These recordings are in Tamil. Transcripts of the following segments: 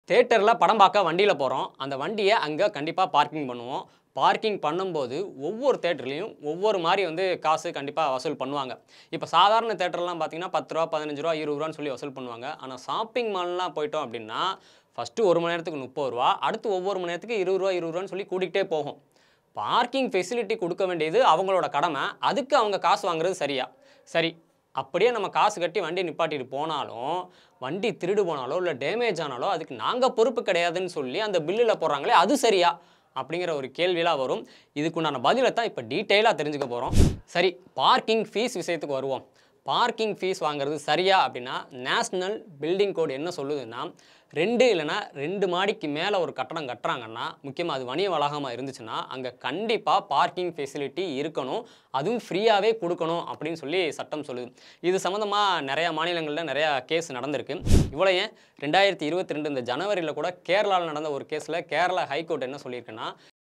தேட்டரில் படம் பார்க்க வண்டியில் போகிறோம் அந்த வண்டியை அங்கே கண்டிப்பாக பார்க்கிங் பண்ணுவோம் பார்க்கிங் பண்ணும்போது ஒவ்வொரு தேட்டர்லேயும் ஒவ்வொரு மாதிரி வந்து காசு கண்டிப்பாக வசூல் பண்ணுவாங்க இப்போ சாதாரண தேட்டர்லாம் பார்த்தீங்கன்னா பத்து ரூபா பதினஞ்சு ரூபா இருபது ரூபான்னு சொல்லி வசூல் பண்ணுவாங்க ஆனால் ஷாப்பிங் மால்லாம் போயிட்டோம் அப்படின்னா ஃபஸ்ட்டு ஒரு மணி நேரத்துக்கு முப்பது ரூபா அடுத்து ஒவ்வொரு மணி நேரத்துக்கு இருபது ரூபா இருபது ரூபான்னு சொல்லி கூட்டிகிட்டே போகும் பார்க்கிங் ஃபெசிலிட்டி கொடுக்க வேண்டியது அவங்களோட கடமை அதுக்கு அவங்க காசு வாங்குறது சரியா சரி அப்படியே நம்ம காசு கட்டி வண்டி நிப்பாட்டிட்டு போனாலும் வண்டி திருடு போனாலோ இல்லை டேமேஜ் ஆனாலோ அதுக்கு நாங்கள் பொறுப்பு கிடையாதுன்னு சொல்லி அந்த பில்லில் போடுறாங்களே அது சரியா அப்படிங்கிற ஒரு கேள்வியெலாம் வரும் இதுக்குண்டான பதிலை தான் இப்போ டீட்டெயிலாக தெரிஞ்சுக்க போகிறோம் சரி பார்க்கிங் ஃபீஸ் விஷயத்துக்கு வருவோம் பார்க்கிங் ஃபீஸ் வாங்குறது சரியா அப்படின்னா நேஷ்னல் பில்டிங் கோட் என்ன சொல்லுதுன்னா ரெண்டு இல்லைன்னா ரெண்டு மாடிக்கு மேலே ஒரு கட்டடம் கட்டுறாங்கன்னா முக்கியமாக அது வணிக வளாகமாக இருந்துச்சுன்னா அங்கே கண்டிப்பாக பார்க்கிங் ஃபெசிலிட்டி இருக்கணும் அதுவும் ஃப்ரீயாகவே கொடுக்கணும் அப்படின்னு சொல்லி சட்டம் சொல்லுது இது சம்மந்தமாக நிறையா மாநிலங்களில் நிறையா கேஸ் நடந்திருக்கு இவ்வளோ ஏன் ரெண்டாயிரத்தி இருபத்தி ரெண்டு இந்த ஜனவரியில் கூட கேரளாவில் நடந்த ஒரு கேஸில் கேரளா ஹைகோர்ட் என்ன சொல்லியிருக்குன்னா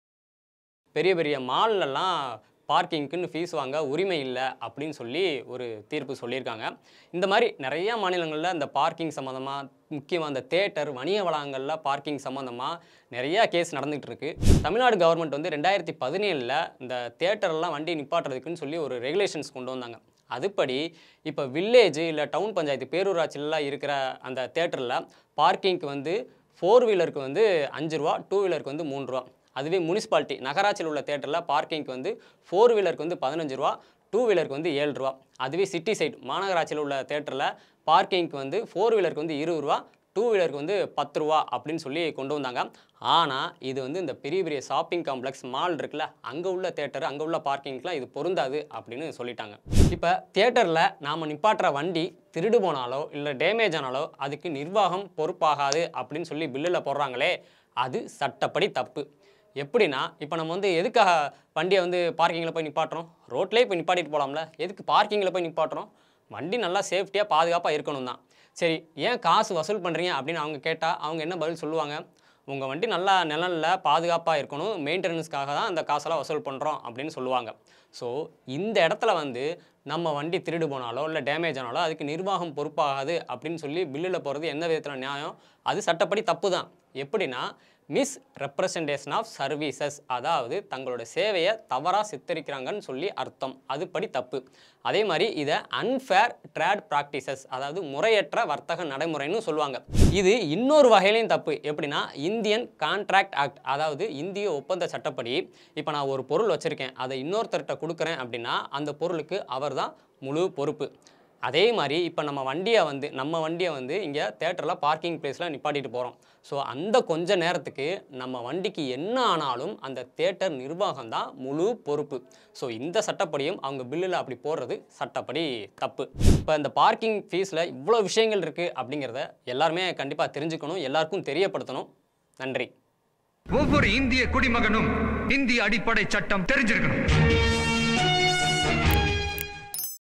பெரிய பெரிய மால்லலாம் பார்க்கிங்க்குன்னு ஃபீஸ் வாங்க உரிமை இல்லை அப்படின்னு சொல்லி ஒரு தீர்ப்பு சொல்லியிருக்காங்க இந்த மாதிரி நிறைய மாநிலங்களில் இந்த பார்க்கிங் சம்மந்தமாக முக்கியமாக இந்த தேட்டர் வணிக வளாகங்களில் பார்க்கிங் சம்மந்தமாக நிறையா கேஸ் நடந்துகிட்டு இருக்கு தமிழ்நாடு கவர்மெண்ட் வந்து ரெண்டாயிரத்தி பதினேழில் இந்த தேட்டரெல்லாம் வண்டி நிப்பாட்டுறதுக்குன்னு சொல்லி ஒரு ரெகுலேஷன்ஸ் கொண்டு வந்தாங்க அதுபடி இப்போ வில்லேஜ் இல்லை டவுன் பஞ்சாயத்து பேரூராட்சியிலலாம் இருக்கிற அந்த தேட்டரில் பார்க்கிங்க்கு வந்து ஃபோர் வீலருக்கு வந்து அஞ்சு ரூபா டூ வீலருக்கு வந்து மூணு ரூபா அதுவே முனிசிபாலிட்டி நகராட்சியில் உள்ள தேட்டரில் பார்க்கிங்க்கு வந்து ஃபோர் வீலருக்கு வந்து பதினஞ்சு ரூபா டூ வீலருக்கு வந்து ஏழு ரூபா அதுவே சிட்டி சைடு மாநகராட்சியில் உள்ள தேட்டரில் பார்க்கிங்க்கு வந்து ஃபோர் வீலருக்கு வந்து இருபது ரூபா டூ வீலருக்கு வந்து பத்து ரூபா அப்படின்னு சொல்லி கொண்டு வந்தாங்க ஆனால் இது வந்து இந்த பெரிய பெரிய ஷாப்பிங் காம்ப்ளெக்ஸ் மால் இருக்குல்ல அங்கே உள்ள தேட்டர் அங்கே உள்ள பார்க்கிங்க்குலாம் இது பொருந்தாது அப்படின்னு சொல்லிட்டாங்க இப்போ தேட்டரில் நாம் நிப்பாட்டுற வண்டி திருடு போனாலோ இல்லை டேமேஜ் ஆனாலோ அதுக்கு நிர்வாகம் பொறுப்பாகாது அப்படின்னு சொல்லி பில்லில் போடுறாங்களே அது சட்டப்படி தப்பு எப்படின்னா இப்போ நம்ம வந்து எதுக்காக வண்டியை வந்து பார்க்கிங்கில் போய் நிப்பாட்டுறோம் ரோட்லேயே போய் நிப்பாட்டிட்டு போகலாம்ல எதுக்கு பார்க்கிங்கில் போய் நிப்பாட்டுறோம் வண்டி நல்லா சேஃப்டியாக பாதுகாப்பாக இருக்கணும் தான் சரி ஏன் காசு வசூல் பண்ணுறீங்க அப்படின்னு அவங்க கேட்டால் அவங்க என்ன பதில் சொல்லுவாங்க உங்கள் வண்டி நல்லா நிழல்ல பாதுகாப்பாக இருக்கணும் மெயின்டெனன்ஸ்க்காக தான் அந்த காசெல்லாம் வசூல் பண்ணுறோம் அப்படின்னு சொல்லுவாங்க ஸோ இந்த இடத்துல வந்து நம்ம வண்டி திருடு போனாலோ இல்லை டேமேஜ் ஆனாலோ அதுக்கு நிர்வாகம் பொறுப்பாகாது அப்படின்னு சொல்லி பில்லில் போகிறது எந்த விதத்தில் நியாயம் அது சட்டப்படி தப்பு தான் எப்படின்னா மிஸ் ரெப்ரசன்டேஷன் ஆஃப் சர்வீசஸ் அதாவது தங்களோட சேவையை தவறாக சித்தரிக்கிறாங்கன்னு சொல்லி அர்த்தம் அதுபடி தப்பு அதே மாதிரி இதை அன்ஃபேர் ட்ரேட் ப்ராக்டிசஸ் அதாவது முறையற்ற வர்த்தக நடைமுறைன்னு சொல்லுவாங்க இது இன்னொரு வகையிலையும் தப்பு எப்படின்னா இந்தியன் கான்ட்ராக்ட் ஆக்ட் அதாவது இந்திய ஒப்பந்த சட்டப்படி இப்போ நான் ஒரு பொருள் வச்சுருக்கேன் அதை இன்னொருத்தர்கிட்ட கொடுக்குறேன் அப்படின்னா அந்த பொருளுக்கு அவர் தான் முழு பொறுப்பு அதே மாதிரி இப்போ நம்ம வண்டியை வந்து நம்ம வண்டியை வந்து இங்கே தேட்டரில் பார்க்கிங் பிளேஸில் நிப்பாட்டிட்டு போகிறோம் ஸோ அந்த கொஞ்ச நேரத்துக்கு நம்ம வண்டிக்கு என்ன ஆனாலும் அந்த தேட்டர் நிர்வாகம் தான் முழு பொறுப்பு ஸோ இந்த சட்டப்படியும் அவங்க பில்லில் அப்படி போடுறது சட்டப்படி தப்பு இப்போ இந்த பார்க்கிங் ஃபீஸில் இவ்வளோ விஷயங்கள் இருக்குது அப்படிங்கிறத எல்லாருமே கண்டிப்பாக தெரிஞ்சுக்கணும் எல்லாருக்கும் தெரியப்படுத்தணும் நன்றி ஒவ்வொரு இந்திய குடிமகனும் இந்திய அடிப்படை சட்டம் தெரிஞ்சிருக்கணும்